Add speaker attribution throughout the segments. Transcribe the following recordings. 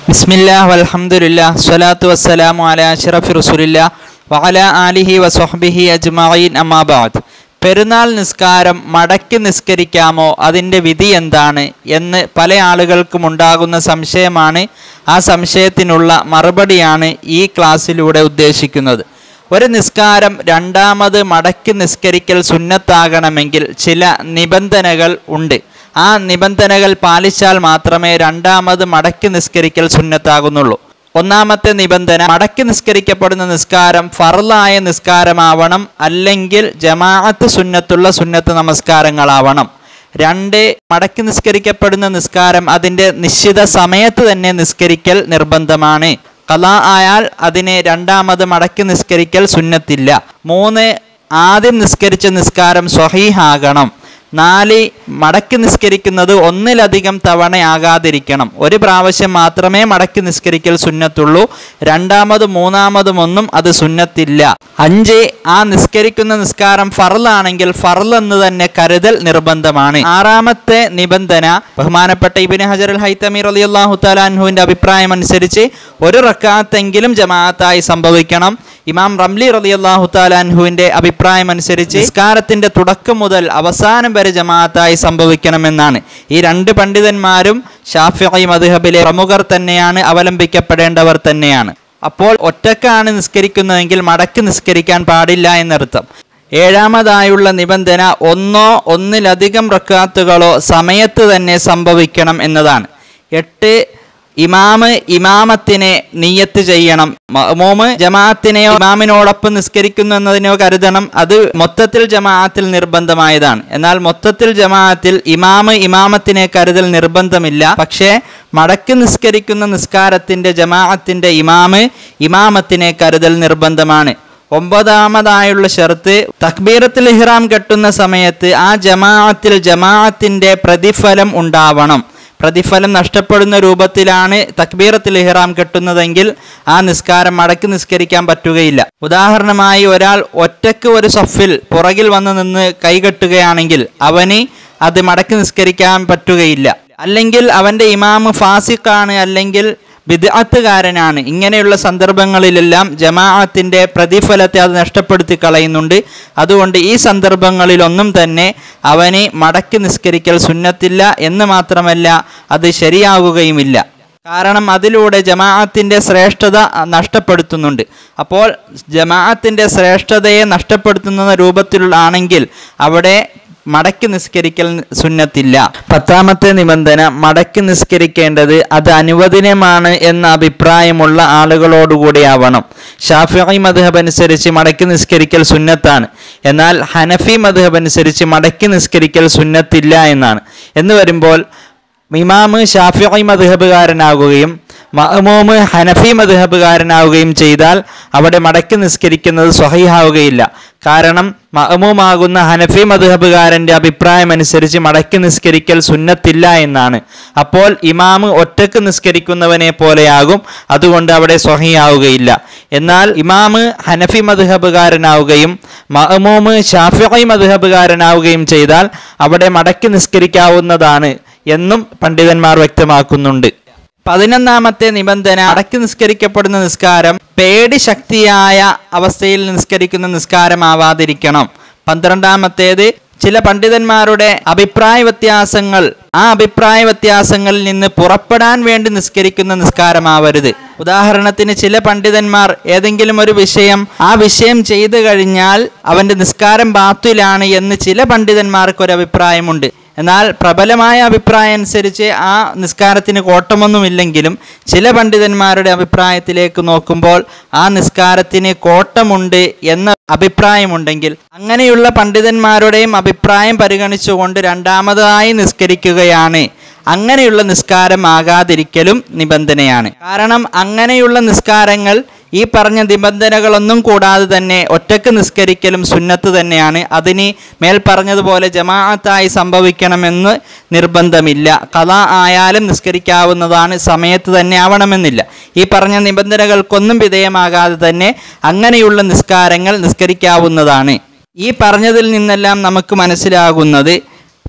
Speaker 1: ബിസ്മില്ലാ വൽഹംദുലില്ലാ സ്വലാത്തു വസ്സലാമു അലാ അഷ്റഫി റസൂലില്ലാ വഅല ആലിഹി വസ്വഹ്ബിഹി അജ്മഈൻ അമ്മാ ബഅദ് പെരുന്നാൾ നിസ്കാരം മടക്കി നിസ്കരിക്കാമോ അതിൻ്റെ വിധി എന്താണ് എന്ന് പല ആളുകൾക്കും ഉണ്ടാകുന്ന സംശയമാണ് ആ സംശയത്തിനുള്ള മറുപടിയാണ് ഈ ക്ലാസ്സിലൂടെ ഉദ്ദേശിക്കുന്നത് ഒരു നിസ്കാരം രണ്ടാമത് മടക്കി നിസ്കരിക്കൽ സുന്നത്താകണമെങ്കിൽ ചില നിബന്ധനകൾ ഉണ്ട് ആ നിബന്ധനകൾ പാലിച്ചാൽ മാത്രമേ രണ്ടാമത് മടക്കി നിസ്കരിക്കൽ സുന്നത്താകുന്നുള്ളൂ ഒന്നാമത്തെ നിബന്ധന മടക്കി നിസ്കരിക്കപ്പെടുന്ന നിസ്കാരം ഫർലായ നിസ്കാരമാവണം അല്ലെങ്കിൽ ജമാഅത്ത് സുന്നത്തുള്ള സുന്നത്ത് നമസ്കാരങ്ങളാവണം രണ്ട് മടക്കി നിസ്കരിക്കപ്പെടുന്ന നിസ്കാരം അതിൻ്റെ നിശ്ചിത സമയത്ത് തന്നെ നിസ്കരിക്കൽ നിർബന്ധമാണ് കല ആയാൽ അതിനെ രണ്ടാമത് മടക്കി നിസ്കരിക്കൽ സുന്നത്തില്ല മൂന്ന് ആദ്യം നിസ്കരിച്ച നിസ്കാരം സ്വഹീഹാകണം നാല് മടക്കി നിസ്കരിക്കുന്നത് ഒന്നിലധികം തവണയാകാതിരിക്കണം ഒരു പ്രാവശ്യം മാത്രമേ മടക്കി നിസ്കരിക്കൽ സുന്നത്തുള്ളൂ രണ്ടാമതും മൂന്നാമതും ഒന്നും അത് സുന്നത്തില്ല അഞ്ച് ആ നിസ്കരിക്കുന്ന നിസ്കാരം ഫറലാണെങ്കിൽ ഫറൽ എന്ന് തന്നെ കരുതൽ നിർബന്ധമാണ് ആറാമത്തെ നിബന്ധന ബഹുമാനപ്പെട്ട ഇബിന് ഹജർ അൽ ഹൈത്തമീർ അലി അള്ളാഹു താലാൻഹുവിൻ്റെ അഭിപ്രായം അനുസരിച്ച് ഒരു റക്കാത്തെങ്കിലും ജമാഅത്തായി സംഭവിക്കണം ഇമാം റംലി റലി അള്ളാഹു താലാൻഹുവിൻ്റെ അഭിപ്രായം അനുസരിച്ച് നിസ്കാരത്തിൻ്റെ തുടക്കം മുതൽ അവസാനം വരെ ജമാഅത്തായി സംഭവിക്കണമെന്നാണ് ഈ രണ്ട് പണ്ഡിതന്മാരും ഷാഫി മദ്ഹബിലെ പ്രമുഖർ തന്നെയാണ് അവലംബിക്കപ്പെടേണ്ടവർ തന്നെയാണ് അപ്പോൾ ഒറ്റക്കാണ് നിസ്കരിക്കുന്നതെങ്കിൽ മടക്കി നിസ്കരിക്കാൻ പാടില്ല എന്നർത്ഥം ഏഴാമതായുള്ള നിബന്ധന ഒന്നോ ഒന്നിലധികം റക്കാത്തുകളോ സമയത്ത് തന്നെ സംഭവിക്കണം എന്നതാണ് എട്ട് ഇമാമ് ഇമാമത്തിനെ നീയത്ത് ചെയ്യണം മഅ്മൂമ് ജമാഅത്തിനെയോ ഇമാമിനോടൊപ്പം നിസ്കരിക്കുന്നു എന്നതിനോ കരുതണം അത് മൊത്തത്തിൽ ജമാഅത്തിൽ നിർബന്ധമായതാണ് എന്നാൽ മൊത്തത്തിൽ ജമാഅത്തിൽ ഇമാമ് ഇമാമത്തിനെ കരുതൽ നിർബന്ധമില്ല പക്ഷേ മടക്കി നിസ്കരിക്കുന്ന നിസ്കാരത്തിന്റെ ജമാഅത്തിന്റെ ഇമാമ് ഇമാമത്തിനെ കരുതൽ നിർബന്ധമാണ് ഒമ്പതാമതായുള്ള ഷർത്ത് തക്ബീറത്തിൽ ഇഹ്റാം കെട്ടുന്ന സമയത്ത് ആ ജമാഅത്തിൽ ജമാഅത്തിന്റെ പ്രതിഫലം ഉണ്ടാവണം പ്രതിഫലം നഷ്ടപ്പെടുന്ന രൂപത്തിലാണ് തക്ബീറത്തിൽ ഇഹ്റാം കെട്ടുന്നതെങ്കിൽ ആ നിസ്കാരം മടക്കി നിസ്കരിക്കാൻ പറ്റുകയില്ല ഉദാഹരണമായി ഒരാൾ ഒറ്റക്ക് ഒരു സഫിൽ പുറകിൽ വന്ന് നിന്ന് കൈകെട്ടുകയാണെങ്കിൽ അവന് അത് മടക്കി നിസ്കരിക്കാൻ പറ്റുകയില്ല അല്ലെങ്കിൽ അവൻ്റെ ഇമാമ് ഫാസിഖാണ് അല്ലെങ്കിൽ വിദഗ്ധകാരനാണ് ഇങ്ങനെയുള്ള സന്ദർഭങ്ങളിലെല്ലാം ജമാഅത്തിൻ്റെ പ്രതിഫലത്തെ അത് നഷ്ടപ്പെടുത്തി കളയുന്നുണ്ട് അതുകൊണ്ട് ഈ സന്ദർഭങ്ങളിലൊന്നും തന്നെ അവന് മടക്കി നിസ്കരിക്കൽ സുന്നത്തില്ല എന്ന് മാത്രമല്ല അത് ശരിയാകുകയുമില്ല കാരണം അതിലൂടെ ജമാഅത്തിൻ്റെ ശ്രേഷ്ഠത നഷ്ടപ്പെടുത്തുന്നുണ്ട് അപ്പോൾ ജമാഅത്തിൻ്റെ ശ്രേഷ്ഠതയെ നഷ്ടപ്പെടുത്തുന്ന രൂപത്തിലാണെങ്കിൽ അവിടെ മടക്കി നിസ്കരിക്കൽ സുന്നത്തില്ല പത്താമത്തെ നിബന്ധന മടക്കി നിസ്കരിക്കേണ്ടത് അത് അനുവദനീയമാണ് എന്ന അഭിപ്രായമുള്ള ആളുകളോടുകൂടി ആവണം ഷാഫി മധുഹബ് അനുസരിച്ച് മടക്കി നിസ്കരിക്കൽ സുന്നത്താണ് എന്നാൽ ഹനഫി മധുഹബ് അനുസരിച്ച് മടക്കി നിസ്കരിക്കൽ സുന്നത്തില്ല എന്നാണ് എന്ന് വരുമ്പോൾ ഇമാമ് ഷാഫി മധുഹബുകാരനാകുകയും മഹമൂമ് ഹനഫി മധുഹബുകാരനാവുകയും ചെയ്താൽ അവിടെ മടക്കി നിസ്കരിക്കുന്നത് സ്വഹീഹാവുകയില്ല കാരണം മഹമൂമാകുന്ന ഹനഫി മധുഹബുകാരൻ്റെ അഭിപ്രായം അനുസരിച്ച് മടക്കി നിസ്കരിക്കൽ സുന്നത്തില്ല എന്നാണ് അപ്പോൾ ഇമാമ് ഒറ്റക്ക് നിസ്കരിക്കുന്നവനെ പോലെയാകും അതുകൊണ്ട് അവിടെ സ്വഹിയാവുകയില്ല എന്നാൽ ഇമാമ് ഹനഫി മധുഹബുകാരനാവുകയും മഹമൂമ് ഷാഫി മധുഹബുകാരനാവുകയും ചെയ്താൽ അവിടെ മടക്കി നിസ്കരിക്കാവുന്നതാണ് എന്നും പണ്ഡിതന്മാർ വ്യക്തമാക്കുന്നുണ്ട് പതിനൊന്നാമത്തെ നിബന്ധന അടക്കി നിസ്കരിക്കപ്പെടുന്ന നിസ്കാരം പേടി ശക്തിയായ അവസ്ഥയിൽ നിസ്കരിക്കുന്ന നിസ്കാരമാവാതിരിക്കണം പന്ത്രണ്ടാമത്തേത് ചില പണ്ഡിതന്മാരുടെ അഭിപ്രായ വ്യത്യാസങ്ങൾ ആ അഭിപ്രായ വ്യത്യാസങ്ങളിൽ നിന്ന് പുറപ്പെടാൻ വേണ്ടി നിസ്കരിക്കുന്ന നിസ്കാരമാവരുത് ഉദാഹരണത്തിന് ചില പണ്ഡിതന്മാർ ഏതെങ്കിലും ഒരു വിഷയം ആ വിഷയം ചെയ്തു കഴിഞ്ഞാൽ അവൻ്റെ നിസ്കാരം ബാത്തിലാണ് എന്ന് ചില പണ്ഡിതന്മാർക്ക് ഒരു അഭിപ്രായമുണ്ട് എന്നാൽ പ്രബലമായ അഭിപ്രായം അനുസരിച്ച് ആ നിസ്കാരത്തിന് കോട്ടമൊന്നുമില്ലെങ്കിലും ചില പണ്ഡിതന്മാരുടെ അഭിപ്രായത്തിലേക്ക് നോക്കുമ്പോൾ ആ നിസ്കാരത്തിന് കോട്ടമുണ്ട് എന്ന അഭിപ്രായമുണ്ടെങ്കിൽ അങ്ങനെയുള്ള പണ്ഡിതന്മാരുടെയും അഭിപ്രായം പരിഗണിച്ചുകൊണ്ട് രണ്ടാമതായി നിസ്കരിക്കുകയാണ് അങ്ങനെയുള്ള നിസ്കാരം ആകാതിരിക്കലും നിബന്ധനയാണ് കാരണം അങ്ങനെയുള്ള നിസ്കാരങ്ങൾ ഈ പറഞ്ഞ നിബന്ധനകളൊന്നും കൂടാതെ തന്നെ ഒറ്റക്ക് നിസ്കരിക്കലും സുന്നത്ത് തന്നെയാണ് അതിന് മേൽ പറഞ്ഞതുപോലെ ജമാഅത്തായി സംഭവിക്കണമെന്ന് നിർബന്ധമില്ല കഥ ആയാലും നിസ്കരിക്കാവുന്നതാണ് സമയത്ത് തന്നെ ആവണമെന്നില്ല ഈ പറഞ്ഞ നിബന്ധനകൾക്കൊന്നും വിധേയമാകാതെ തന്നെ അങ്ങനെയുള്ള നിസ്കാരങ്ങൾ നിസ്കരിക്കാവുന്നതാണ് ഈ പറഞ്ഞതിൽ നിന്നെല്ലാം നമുക്ക് മനസ്സിലാകുന്നത്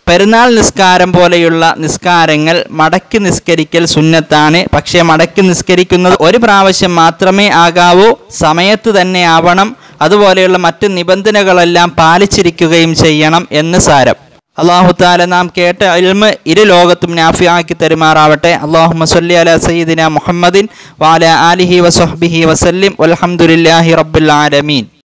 Speaker 1: പെരുന്നാൾ നിസ്കാരം പോലെയുള്ള നിസ്കാരങ്ങൾ മടക്കി നിസ്കരിക്കൽ സുന്നത്താണ് പക്ഷേ മടക്കി നിസ്കരിക്കുന്നത് ഒരു പ്രാവശ്യം മാത്രമേ ആകാവൂ സമയത്ത് തന്നെ ആവണം അതുപോലെയുള്ള മറ്റ് നിബന്ധനകളെല്ലാം പാലിച്ചിരിക്കുകയും ചെയ്യണം എന്ന് സാരം അള്ളാഹു താല നാം കേട്ട ഇൽമ് ഇരു ലോകത്തും നാഫിയാക്കി തരുമാറാവട്ടെ അള്ളാഹു സല്ലി അല സയ്യിദിന മുഹമ്മദിൻ വാല ആലിഹി വസഹ്ബിഹി വസല്ലിം വൽഹംദുലില്ലാഹി റബ്ബിൽ ആലമീൻ